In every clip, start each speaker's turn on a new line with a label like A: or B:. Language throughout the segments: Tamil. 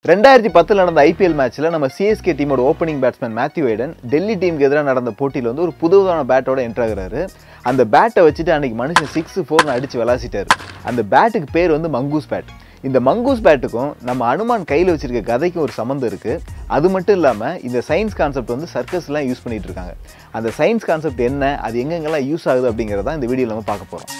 A: ரெண்டாயிரத்தி பத்தில் நடந்த ஐபிஎல் மேட்ச்சில் நம்ம சிஎஸ்கே டீமோட opening batsman Matthew Hayden Delhi டீமுக்கு எதிராக நடந்த போட்டியில் வந்து ஒரு புதுவிதமான பேட்டோட என்ட்ராகிறாரு அந்த பேட்டை வச்சுட்டு அன்னைக்கு மனுஷன் சிக்ஸ் ஃபோர்னு அடித்து விளாசிட்டாரு அந்த பேட்டுக்கு பேர் வந்து மங்கூஸ் பேட் இந்த மங்கூஸ் பேட்டுக்கும் நம்ம அனுமான் கையில் வச்சிருக்க கதைக்கும் ஒரு சம்மந்தம் இருக்குது அது மட்டும் இல்லாமல் இந்த சயின்ஸ் கான்செப்ட் வந்து சர்க்கஸ்லாம் யூஸ் பண்ணிட்டு இருக்காங்க அந்த சயின்ஸ் கான்செப்ட் என்ன அது எங்கெங்கெல்லாம் யூஸ் ஆகுது அப்படிங்கிறத இந்த வீடியோவில் நம்ம பார்க்க போகிறோம்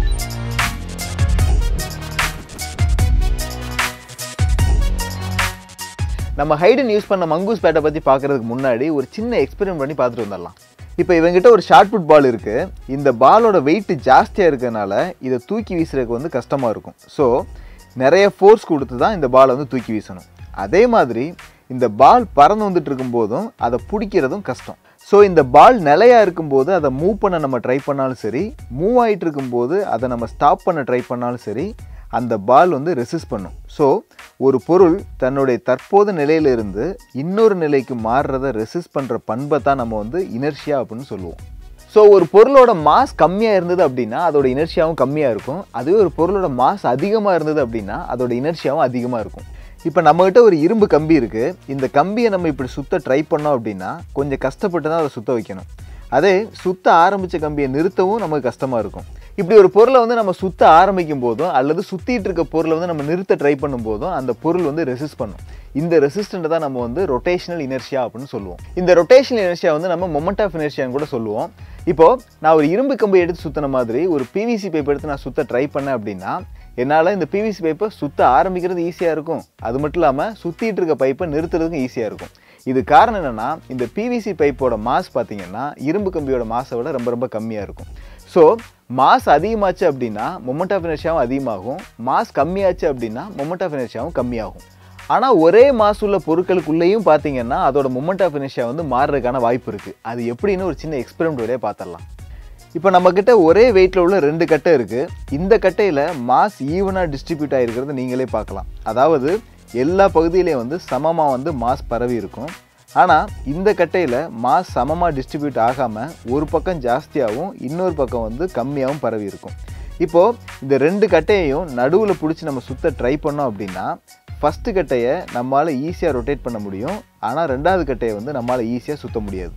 A: நம்ம ஹைடன் யூஸ் பண்ண மங்கூஸ் பேட்டை பற்றி பார்க்கறதுக்கு முன்னாடி ஒரு சின்ன எக்ஸ்பெரிமெண்ட் பண்ணி பார்த்துட்டு வந்துடலாம் இப்போ இவங்ககிட்ட ஒரு ஷார்ட் புட் பால் இருக்குது இந்த பாலோட வெயிட் ஜாஸ்தியாக இருக்கிறதுனால இதை தூக்கி வீசுறதுக்கு வந்து கஷ்டமாக இருக்கும் ஸோ நிறைய ஃபோர்ஸ் கொடுத்து தான் இந்த பாலை வந்து தூக்கி வீசணும் அதே மாதிரி இந்த பால் பறந்து வந்துட்டு இருக்கும்போதும் அதை பிடிக்கிறதும் கஷ்டம் ஸோ இந்த பால் நிலையாக இருக்கும்போது அதை மூவ் பண்ண நம்ம ட்ரை பண்ணாலும் சரி மூவ் ஆகிட்டு இருக்கும்போது அதை நம்ம ஸ்டாப் பண்ண ட்ரை பண்ணாலும் சரி அந்த பால் வந்து ரெசிஸ்ட் பண்ணும் ஸோ ஒரு பொருள் தன்னுடைய தற்போது நிலையிலிருந்து இன்னொரு நிலைக்கு மாறுறதை ரெசிஸ்ட் பண்ணுற பண்பை தான் நம்ம வந்து இனர்ஷியா அப்படின்னு சொல்லுவோம் ஸோ ஒரு பொருளோட மாஸ் கம்மியாக இருந்தது அப்படின்னா அதோட இனர்ஷியாவும் கம்மியாக இருக்கும் அதுவே ஒரு பொருளோட மாஸ் அதிகமாக இருந்தது அப்படின்னா அதோட இனர்ஷியாவும் அதிகமாக இருக்கும் இப்போ நம்மகிட்ட ஒரு இரும்பு கம்பி இருக்குது இந்த கம்பியை நம்ம இப்படி சுத்த ட்ரை பண்ணோம் அப்படின்னா கொஞ்சம் கஷ்டப்பட்டு தான் அதை சுத்த வைக்கணும் அதே சுத்த ஆரம்பித்த கம்பியை நிறுத்தவும் நமக்கு கஷ்டமாக இருக்கும் இப்படி ஒரு பொருளை வந்து நம்ம சுத்த ஆரம்பிக்கும் போதும் அல்லது சுற்றிட்டு இருக்க பொருளை வந்து நம்ம நிறுத்த ட்ரை பண்ணும் போதும் அந்த பொருள் வந்து ரெசிஸ்ட் பண்ணும் இந்த ரெசிஸ்டண்ட்டை தான் நம்ம வந்து ரொட்டேஷனல் இனர்ஷியா அப்படின்னு சொல்லுவோம் இந்த ரொட்டேஷனல் இனர்ஷியா வந்து நம்ம மொமெண்ட் ஆஃப் இனர்ஷியான்னு கூட சொல்லுவோம் இப்போ நான் ஒரு இரும்பு கம்பை எடுத்து சுற்றின மாதிரி ஒரு பிவிசி பைப் எடுத்து நான் சுத்த ட்ரை பண்ணேன் அப்படின்னா என்னால் இந்த பிவிசி பைப்பை சுத்த ஆரம்பிக்கிறது ஈஸியாக இருக்கும் அது மட்டும் இல்லாமல் சுற்றிட்டு இருக்க பைப்பை நிறுத்துறதுக்கும் ஈஸியாக இருக்கும் இது காரணம் என்னென்னா இந்த பிவிசி பைப்போட மாஸ் பார்த்தீங்கன்னா இரும்பு கம்பியோட மாஸை விட ரொம்ப ரொம்ப கம்மியாக இருக்கும் ஸோ மாஸ் அதிகமாச்சு அப்படின்னா மொமெண்ட் ஆஃப் இனர்ஷியாவும் அதிகமாகும் மாஸ் கம்மியாச்சு அப்படின்னா மொமெண்ட் ஆஃப் இனர்ஷியாவும் கம்மியாகும் ஆனால் ஒரே மாஸ் உள்ள பொருட்களுக்குள்ளேயும் பார்த்தீங்கன்னா அதோட மொமெண்ட் ஆஃப் இனர்ஷியா வந்து மாறுறதுக்கான வாய்ப்பு இருக்குது அது எப்படின்னு ஒரு சின்ன எக்ஸ்பெரிமெண்ட் வழியாக பார்த்துடலாம் இப்போ நம்மக்கிட்ட ஒரே வெயிட்டில் உள்ள ரெண்டு கட்டை இருக்குது இந்த கட்டையில் மாஸ் ஈவனாக டிஸ்ட்ரிபியூட் ஆகிருக்கிறத நீங்களே பார்க்கலாம் அதாவது எல்லா பகுதியிலையும் வந்து சமமாக வந்து மாஸ் பரவி இருக்கும் ஆனால் இந்த கட்டையில் மாஸ் சமமாக டிஸ்ட்ரிபியூட் ஆகாமல் ஒரு பக்கம் ஜாஸ்தியாகவும் இன்னொரு பக்கம் வந்து கம்மியாகவும் பரவி இருக்கும் இப்போது இந்த ரெண்டு கட்டையையும் நடுவில் பிடிச்சி நம்ம சுத்த ட்ரை பண்ணோம் அப்படின்னா ஃபஸ்ட்டு கட்டையை நம்மளால் ஈஸியாக ரொட்டேட் பண்ண முடியும் ஆனால் ரெண்டாவது கட்டையை வந்து நம்மளால் ஈஸியாக சுத்த முடியாது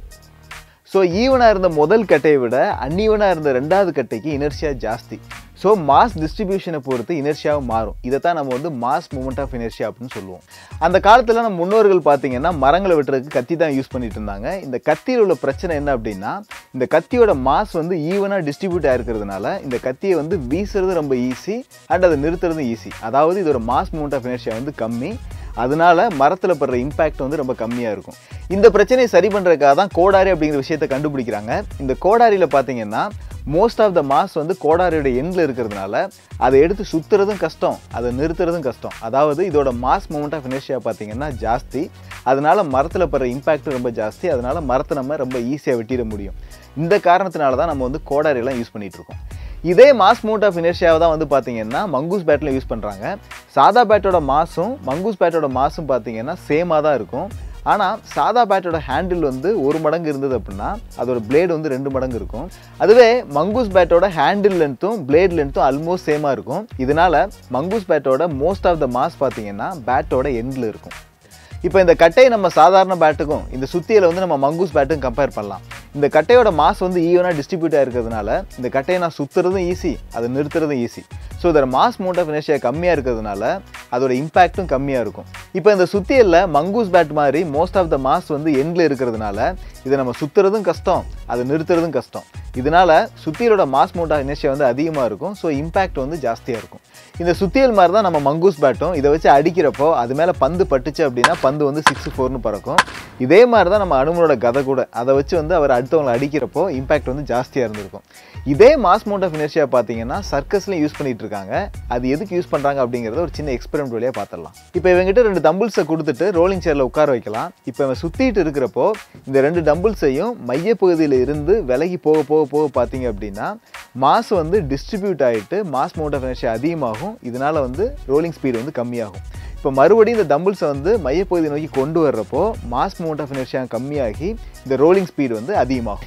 A: ஸோ ஈவனாக இருந்த முதல் கட்டையை விட அன்ஈவனாக இருந்த ரெண்டாவது கட்டைக்கு இனர்ஷியா ஜாஸ்தி ஸோ மாஸ் டிஸ்ட்ரிபியூஷனை பொறுத்து இனர்ஷியாவும் மாறும் இதை தான் நம்ம வந்து மாஸ் மூமெண்ட் ஆஃப் இனர்ஷியா அப்படின்னு சொல்லுவோம் அந்த காலத்தில் நம்ம முன்னோர்கள் பார்த்தீங்கன்னா மரங்களை வெட்டுறதுக்கு கத்தி தான் யூஸ் பண்ணிட்டு இருந்தாங்க இந்த கத்தியில் உள்ள பிரச்சனை என்ன அப்படின்னா இந்த கத்தியோட மாஸ் வந்து ஈவனாக டிஸ்ட்ரிபியூட் ஆயிருக்கிறதுனால இந்த கத்தியை வந்து வீசுறது ரொம்ப ஈஸி அண்ட் அதை நிறுத்துறதும் ஈஸி அதாவது இதோட மாஸ் மூமெண்ட் ஆஃப் இனர்ஷியா வந்து கம்மி அதனால மரத்தில் படுற இம்பேக்ட் வந்து ரொம்ப கம்மியாக இருக்கும் இந்த பிரச்சனையை சரி பண்ணுறதுக்காக தான் கோடாரி அப்படிங்கிற விஷயத்தை கண்டுபிடிக்கிறாங்க இந்த கோடாரியில் பார்த்தீங்கன்னா மோஸ்ட் ஆஃப் த மாஸ் வந்து கோடாரியோட எண்டில் இருக்கிறதுனால அதை எடுத்து சுற்றுறதும் கஷ்டம் அதை நிறுத்துறதும் கஷ்டம் அதாவது இதோட மாஸ் மூமெண்ட் ஆஃப் இனர்ஷியா பார்த்தீங்கன்னா ஜாஸ்தி அதனால மரத்தில் படுற இம்பேக்ட் ரொம்ப ஜாஸ்தி அதனால மரத்தை நம்ம ரொம்ப ஈஸியாக வெட்டிட முடியும் இந்த காரணத்தினால தான் நம்ம வந்து கோடாரியெல்லாம் யூஸ் பண்ணிகிட்டு இருக்கோம் இதே மாஸ் மூட் ஆஃப் இனர்ஷியாவை தான் வந்து பார்த்தீங்கன்னா மங்கூஸ் பேட்டில் யூஸ் பண்ணுறாங்க சாதா பேட்டோட மாஸும் மங்கூஸ் பேட்டோட மாஸும் பார்த்தீங்கன்னா சேமாக தான் இருக்கும் ஆனால் சாதா பேட்டோட ஹேண்டில் வந்து ஒரு மடங்கு இருந்தது அப்படின்னா அதோட பிளேடு வந்து ரெண்டு மடங்கு இருக்கும் அதுவே மங்கூஸ் பேட்டோட ஹேண்டில் லென்த்தும் பிளேட் லென்த்தும் ஆல்மோஸ்ட் சேமாக இருக்கும் இதனால மங்கூஸ் பேட்டோட மோஸ்ட் ஆஃப் த மாஸ் பார்த்தீங்கன்னா பேட்டோட எண்டில் இருக்கும் இப்போ இந்த கட்டையை நம்ம சாதாரண பேட்டுக்கும் இந்த சுத்தியில் வந்து நம்ம மங்கூஸ் பேட்டுக்கும் கம்பேர் பண்ணலாம் இந்த கட்டையோட மாஸ் வந்து ஈவனாக டிஸ்ட்ரிபியூட் ஆகிருக்கிறதுனால இந்த கட்டையை நான் சுற்றுறதும் ஈஸி அதை நிறுத்துறதும் ஈஸி ஸோ இதோட மாஸ் மூட் ஆஃப் இனர்ஷியா கம்மியாக இருக்கிறதுனால அதோட இம்பேக்ட்டும் கம்மியாக இருக்கும் இப்போ இந்த சுத்தியலில் மங்கூஸ் பேட் மாதிரி மோஸ்ட் ஆஃப் த மாஸ் வந்து எண்டில் இருக்கிறதுனால இதை நம்ம சுற்றுறதும் கஷ்டம் அதை நிறுத்துறதும் கஷ்டம் இதனால சுத்தியலோட மாஸ் மூட் ஆஃப் இனர்ஷியா வந்து அதிகமாக இருக்கும் ஸோ இம்பேக்ட் வந்து ஜாஸ்தியாக இருக்கும் இந்த சுத்தியல் மாதிரி தான் நம்ம மங்கூஸ் பேட்டும் இதை வச்சு அடிக்கிறப்போ அது மேலே பந்து பட்டுச்சு அப்படின்னா பந்து வந்து சிக்ஸ் ஃபோர்னு பறக்கும் இதே மாதிரி தான் நம்ம அனுமனோட கதை கூட அதை வச்சு வந்து அவர் அடுத்தவங்களை அடிக்கிறப்போ இம்பேக்ட் வந்து ஜாஸ்தியாக இருந்திருக்கும் இதே மாஸ் மவுண்ட் ஆஃப் இனர்ஷியா பார்த்தீங்கன்னா சர்க்கஸ்லையும் யூஸ் பண்ணிட்டு இருக்காங்க அது எதுக்கு யூஸ் பண்ணுறாங்க அப்படிங்கிறத ஒரு சின்ன எக்ஸ்பெரிமெண்ட் வழியாக பார்த்துடலாம் இப்போ இவங்ககிட்ட ரெண்டு டம்பிள்ஸை கொடுத்துட்டு ரோலிங் சேரில் உட்கார வைக்கலாம் இப்போ இவன் சுற்றிட்டு இருக்கிறப்போ இந்த ரெண்டு டம்பிள்ஸையும் மையப்பகுதியில் இருந்து விலகி போக போக போக பார்த்தீங்க அப்படின்னா மாஸ் வந்து டிஸ்ட்ரிபியூட் ஆகிட்டு மாஸ் மவுண்ட் ஆஃப் இனர்ஷியா அதிகமாகும் இதனால வந்து ரோலிங் ஸ்பீடு வந்து கம்மியாகும் இப்போ மறுபடியும் இந்த டம்பிள்ஸை வந்து மையப்பகுதி நோக்கி கொண்டு வர்றப்போ மாஸ் மவுண்ட் ஆஃப் இனர்ஷியா கம்மியாகி இந்த ரோலிங் ஸ்பீடு வந்து அதிகமாகும்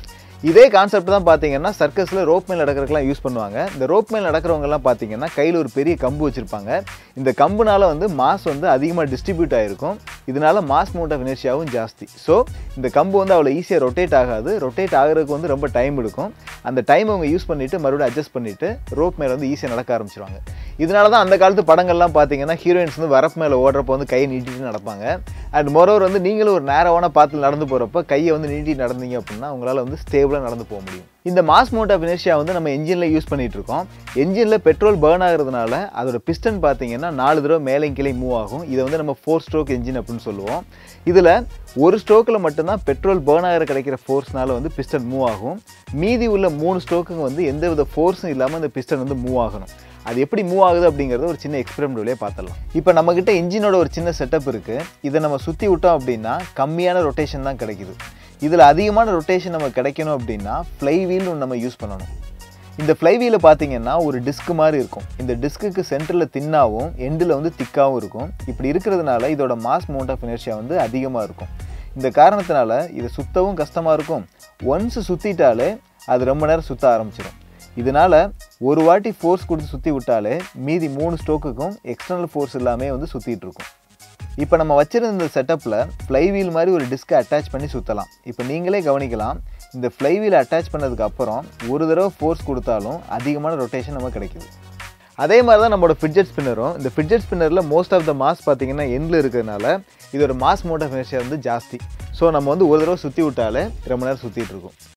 A: இதே கான்செப்ட் தான் பார்த்தீங்கன்னா சர்க்கஸில் ரோப் மேல் நடக்கிறதுக்கெல்லாம் யூஸ் பண்ணுவாங்க இந்த ரோப் மேல் நடக்கிறவங்கலாம் பார்த்தீங்கன்னா கையில் ஒரு பெரிய கம்பு வச்சுருப்பாங்க இந்த கம்புனால வந்து மாஸ் வந்து அதிகமாக டிஸ்ட்ரிபியூட் ஆகிருக்கும் இதனால மாஸ் மவுண்ட் ஆஃப் இனர்ஷியாவும் ஜாஸ்தி ஸோ இந்த கம்பு வந்து அவ்வளோ ஈஸியாக ரொட்டேட் ஆகாது ரொட்டேட் ஆகிறதுக்கு வந்து ரொம்ப டைம் எடுக்கும் அந்த டைம் அவங்க யூஸ் பண்ணிவிட்டு மறுபடியும் அட்ஜஸ்ட் பண்ணிவிட்டு ரோப் மேலே வந்து ஈஸியாக நடக்க ஆரம்பிச்சிருவாங்க இதனால தான் அந்த காலத்து படங்கள்லாம் பார்த்தீங்கன்னா ஹீரோயின்ஸ் வந்து வரப்பு மேலே ஓடுறப்போ வந்து கையை நீட்டிட்டு நடப்பாங்க அண்ட் மொரோவர் வந்து நீங்களும் ஒரு நேரமான பாத்தில் நடந்து போகிறப்ப கையை வந்து நீட்டி நடந்தீங்க அப்படின்னா உங்களால் வந்து ஸ்டேபிளாக நடந்து போக முடியும் இந்த மாஸ் மவுண்ட் ஆஃப் இனர்ஷியா வந்து நம்ம என்ஜினில் யூஸ் பண்ணிட்டு இருக்கோம் என்ஜினில் பெட்ரோல் பேர்ன் ஆகிறதுனால அதோட பிஸ்டன் பார்த்தீங்கன்னா நாலு தடவை மேலே கீழே மூவ் ஆகும் இதை வந்து நம்ம ஃபோர் ஸ்ட்ரோக் என்ஜின் அப்படின்னு சொல்லுவோம் இதில் ஒரு ஸ்ட்ரோக்கில் மட்டும்தான் பெட்ரோல் பேர்ன் ஆகிற கிடைக்கிற ஃபோர்ஸ்னால வந்து பிஸ்டன் மூவ் ஆகும் மீதி உள்ள மூணு ஸ்ட்ரோக்குங்க வந்து எந்த வித ஃபோர்ஸும் இல்லாமல் இந்த பிஸ்டன் வந்து மூவ் ஆகணும் அது எப்படி மூவ் ஆகுது அப்படிங்கிறத ஒரு சின்ன எக்ஸ்பெரிமெண்ட் வழியாக பார்த்துடலாம் இப்போ நம்மக்கிட்ட இன்ஜினோட ஒரு சின்ன செட்டப் இருக்குது இதை நம்ம சுற்றி விட்டோம் அப்படின்னா கம்மியான ரொட்டேஷன் தான் கிடைக்குது இதில் அதிகமான ரொட்டேஷன் நமக்கு கிடைக்கணும் அப்படின்னா ஃப்ளை வீல் ஒன்று நம்ம யூஸ் பண்ணணும் இந்த ஃப்ளைவீலை பார்த்தீங்கன்னா ஒரு டிஸ்க் மாதிரி இருக்கும் இந்த டிஸ்க்குக்கு சென்டரில் தின்னாவும் எண்டில் வந்து திக்காகவும் இருக்கும் இப்படி இருக்கிறதுனால இதோட மாஸ் மவுண்ட் ஆஃப் இனர்ஷியா வந்து அதிகமாக இருக்கும் இந்த காரணத்தினால இதை சுத்தவும் கஷ்டமாக இருக்கும் ஒன்ஸ் சுற்றிட்டாலே அது ரொம்ப நேரம் சுற்ற ஆரம்பிச்சிடும் இதனால் ஒரு வாட்டி ஃபோர்ஸ் கொடுத்து சுற்றி விட்டாலே மீதி மூணு ஸ்ட்ரோக்குக்கும் எக்ஸ்டர்னல் ஃபோர்ஸ் எல்லாமே வந்து சுற்றிட்டு இருக்கும் இப்போ நம்ம வச்சிருந்த இந்த செட்டப்பில் ஃப்ளைவீல் மாதிரி ஒரு டிஸ்கை அட்டாச் பண்ணி சுற்றலாம் இப்போ நீங்களே கவனிக்கலாம் இந்த ஃப்ளைவீல் அட்டாச் பண்ணதுக்கு அப்புறம் ஒரு தடவை ஃபோர்ஸ் கொடுத்தாலும் அதிகமான ரொட்டேஷன் நமக்கு கிடைக்குது அதே மாதிரி தான் நம்மளோட ஃபிட்ஜெட் ஸ்பின்னரும் இந்த ஃபிட்ஜெட் ஸ்பின்னரில் மோஸ்ட் ஆஃப் த மாஸ் பார்த்தீங்கன்னா எண்டில் இருக்கிறதுனால இதோட மாஸ் மோட் ஆஃப் இனர்ஷியா வந்து ஜாஸ்தி ஸோ நம்ம வந்து ஒரு தடவை சுற்றி விட்டாலே ரொம்ப நேரம் சுற்றிட்டு இருக்கும்